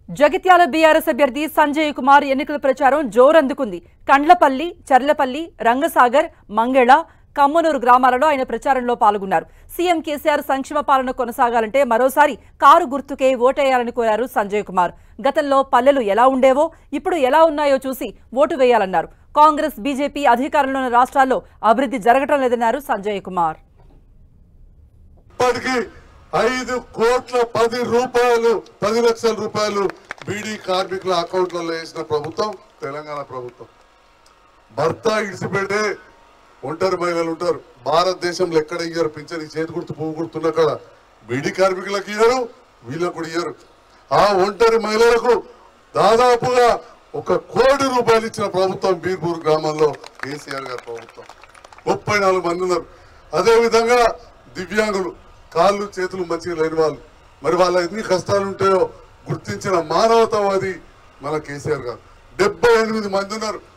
Jagtial BRS అభ్యర్థి సంజయ్ కుమార్ ఎన్నికల ప్రచారం జోరందుకుంది కండ్లపల్లి చర్లపల్లి రంగసాగర్ మంగళ కమ్మనూరు గ్రామాలలో ఆయన ప్రచారంలో పాల్గొన్నారు సీఎం కేసీఆర్ సంక్షేమ పాలన కొనసాగాలంటే మరోసారి కారు గుర్తుకే ఓటేయాలని కోరారు సంజయ్ కుమార్ గతంలో పల్లెలు ఎలా ఉండేవో ఇప్పుడు ఎలా ఉన్నాయో చూసి ఓటు వేయాలన్నారు కాంగ్రెస్ బీజేపీ అధికారంలో ఉన్న రాష్ట్రాల్లో అభివృద్ధి జరగటం లేదన్నారు సంజయ్ కుమార్ ఇప్పటికి ఐదు కోట్ల పది రూపాయలు పది లక్షల రూపాయలు బీడీ కార్మికుల అకౌంట్లలో వేసిన ప్రభుత్వం తెలంగాణ ప్రభుత్వం భర్త ఇడిసిపెట్టే ఒంటరి మహిళలు ఉంటారు భారతదేశంలో ఎక్కడ ఇయ్యారు పింఛన్ ఈ చేతి గుర్తు పువ్వు గుర్తున్న కాడ బీడీ కార్మికులకు ఇయ్యరు వీళ్ళకు కూడా ఇయ్యరు ఆ ఒంటరి మహిళలకు దాదాపుగా ఒక కోటి రూపాయలు ఇచ్చిన ప్రభుత్వం బీర్పూర్ గ్రామంలో కేసీఆర్ గారి ప్రభుత్వం ముప్పై నాలుగు మంది ఉన్నారు అదే విధంగా దివ్యాంగులు కాళ్ళు చేతులు మంచిగా లేని వాళ్ళు మరి వాళ్ళ ఎన్ని కష్టాలు ఉంటాయో గుర్తించిన మానవతావాది మన కేసీఆర్ గారు డెబ్బై ఎనిమిది మంది ఉన్నారు